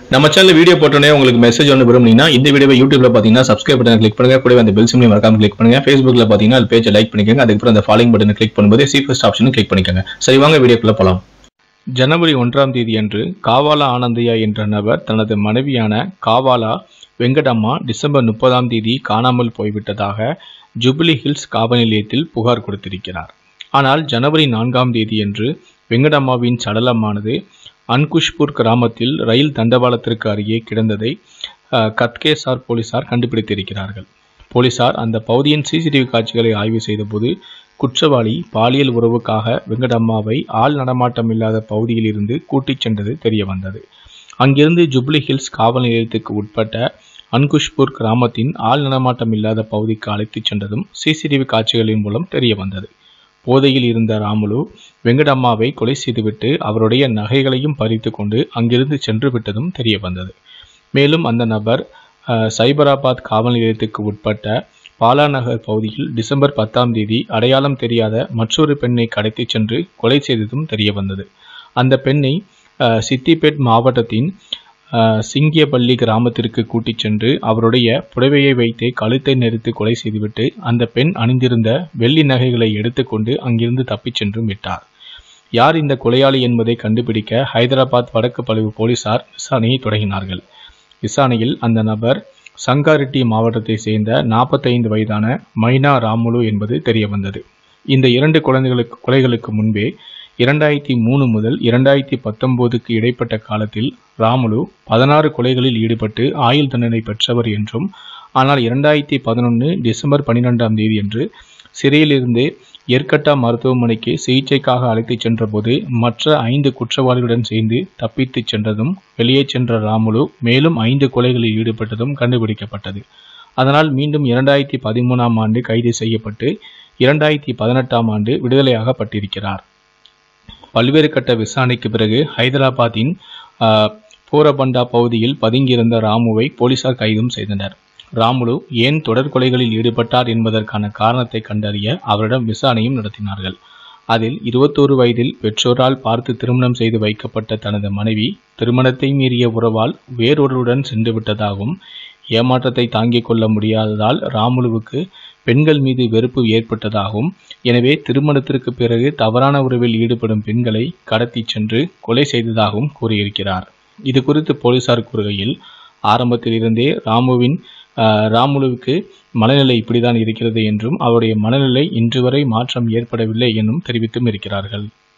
நம்ம channel video போட்டோன்னே உங்களுக்கு மெசேஜ் ஒன்று விரும்புனீங்கன்னா இந்த வீடியோவை யூடியூப்ல பார்த்தீங்கன்னா சப்ஸ்கிரைப் பட்டன் கிளிக் பண்ணுங்க கூடவே அந்த பெல் சிம்லையும் மறக்காம கிளிக் பண்ணுங்க ஃபேஸ்புக்ல பார்த்தீங்கன்னா அது பேஜை லைக் பண்ணிக்கோங்க அதுக்கப்புறம் அந்த ஃபாலோயிங் பட்டனை கிளிக் பண்ணும்போது சி ஃபர்ஸ்ட் ஆப்ஷனும் கிளிக் பண்ணிக்கோங்க சரி வாங்க வீடியோக்குள்ள போலாம் ஜனவரி ஒன்றாம் தேதி அன்று காவாலா ஆனந்தையா என்ற நபர் தனது மனைவியான காவாலா வெங்கடம்மா டிசம்பர் முப்பதாம் தேதி காணாமல் போய்விட்டதாக ஜூபிலி ஹில்ஸ் காவல் நிலையத்தில் புகார் கொடுத்திருக்கிறார் ஆனால் ஜனவரி நான்காம் தேதியன்று வெங்கடம்மாவின் சடலமானது அன்குஷ்பூர் கிராமத்தில் ரயில் தண்டவாளத்திற்கு அருகே கிடந்ததை அஹ், கத்கேசார் போலீசார் கண்டுபிடித்திருக்கிறார்கள் போலீசார் அந்த பகுதியின் சிசிடிவி காட்சிகளை ஆய்வு செய்தபோது குற்றவாளி பாலியல் உறவுக்காக வெங்கடம்மாவை ஆள் நடமாட்டம் இல்லாத பகுதியில் இருந்து கூட்டிச் சென்றது தெரிய வந்தது அங்கிருந்து ஜுப்ளி ஹில்ஸ் காவல் நிலையத்துக்கு உட்பட்ட அன்குஷ்பூர் கிராமத்தின் ஆள் நடமாட்டம் இல்லாத பகுதிக்கு அழைத்துச் சென்றதும் சிசிடிவி காட்சிகளின் மூலம் தெரிய வந்தது போதையில் இருந்த ராமுலு வெங்கடம்மாவை கொலை செய்துவிட்டு அவருடைய நகைகளையும் பறித்து கொண்டு அங்கிருந்து சென்று விட்டதும் தெரிய வந்தது மேலும் அந்த நபர் அஹ், சைபராபாத் காவல் நிலையத்துக்கு உட்பட்ட பாலாநகர் பகுதியில் டிசம்பர் பத்தாம் தேதி அடையாளம் தெரியாத மற்றொரு பெண்ணை கடத்திச் சென்று கொலை செய்ததும் தெரிய வந்தது அந்த பெண்ணை அஹ், சித்திபேட் மாவட்டத்தின் அஹ், சிங்கியப்பள்ளி கிராமத்திற்கு கூட்டிச் சென்று அவருடைய புடவையை வைத்து கழுத்தை நெரித்து கொலை செய்துவிட்டு அந்த பெண் அணிந்திருந்த வெள்ளி நகைகளை எடுத்துக்கொண்டு அங்கிருந்து தப்பிச் சென்றும் விட்டார் யார் இந்த கொலையாளி என்பதை கண்டுபிடிக்க ஹைதராபாத் வடக்கு பழுவு போலீசார் விசாரணையை தொடங்கினார்கள் விசாரணையில் அந்த நபர் சங்காரெட்டி மாவட்டத்தை சேர்ந்த நாற்பத்தைந்து வயதான மைனா ராமுலு என்பது தெரிய வந்தது இந்த இரண்டு குழந்தைகளுக்கு கொலைகளுக்கு முன்பே இரண்டாயிரத்தி மூணு முதல் இரண்டாயிரத்தி பத்தொன்பதுக்கு இடைப்பட்ட காலத்தில் ராமுலு பதினாறு கொலைகளில் ஈடுபட்டு ஆயுள் தண்டனை பெற்றவர் என்றும் ஆனால் இரண்டாயிரத்தி பதினொன்று டிசம்பர் பன்னிரெண்டாம் தேதியன்று சிறையிலிருந்து எர்கட்டா மருத்துவமனைக்கு சிகிச்சைக்காக அழைத்துச் சென்றபோது மற்ற ஐந்து குற்றவாளிகளுடன் சேர்ந்து தப்பித்துச் சென்றதும் வெளியே சென்ற ராமுலு மேலும் ஐந்து கொலைகளில் ஈடுபட்டதும் கண்டுபிடிக்கப்பட்டது அதனால் மீண்டும் இரண்டாயிரத்தி பதிமூணாம் ஆண்டு கைது செய்யப்பட்டு இரண்டாயிரத்தி பதினெட்டாம் ஆண்டு விடுதலையாகப்பட்டிருக்கிறார் பல்வேறு கட்ட விசாரணைக்கு பிறகு ஹைதராபாத்தின் ஆஹ், போரபண்டா பகுதியில் பதுங்கியிருந்த ராமுவை போலீசார் கைதும் செய்தனர் ராமுலு ஏன் தொடர் கொலைகளில் ஈடுபட்டார் என்பதற்கான காரணத்தை கண்டறிய அவரிடம் விசாரணையும் நடத்தினார்கள் அதில் இருபத்தோரு வயதில் பெற்றோரால் பார்த்து திருமணம் செய்து வைக்கப்பட்ட தனது மனைவி திருமணத்தை மீறிய உறவால் வேறொருவருடன் சென்று விட்டதாகவும் ஏமாற்றத்தை தாங்கிக் கொள்ள முடியாததால் ராமுலுவுக்கு பெண்கள் மீது வெறுப்பு ஏற்பட்டதாகவும் எனவே திருமணத்திற்கு பிறகு தவறான உறவில் ஈடுபடும் பெண்களை கடத்திச் சென்று கொலை செய்ததாகவும் கூறியிருக்கிறார் இது குறித்து போலீசார் கூறுகையில் ஆரம்பத்தில் இருந்தே ராமுவின் ஆஹ், ராமுலுவுக்கு மனநிலை இப்படிதான் இருக்கிறது என்றும் அவருடைய மனநிலை இன்று வரை மாற்றம் ஏற்படவில்லை என்றும் தெரிவித்தும் இருக்கிறார்கள்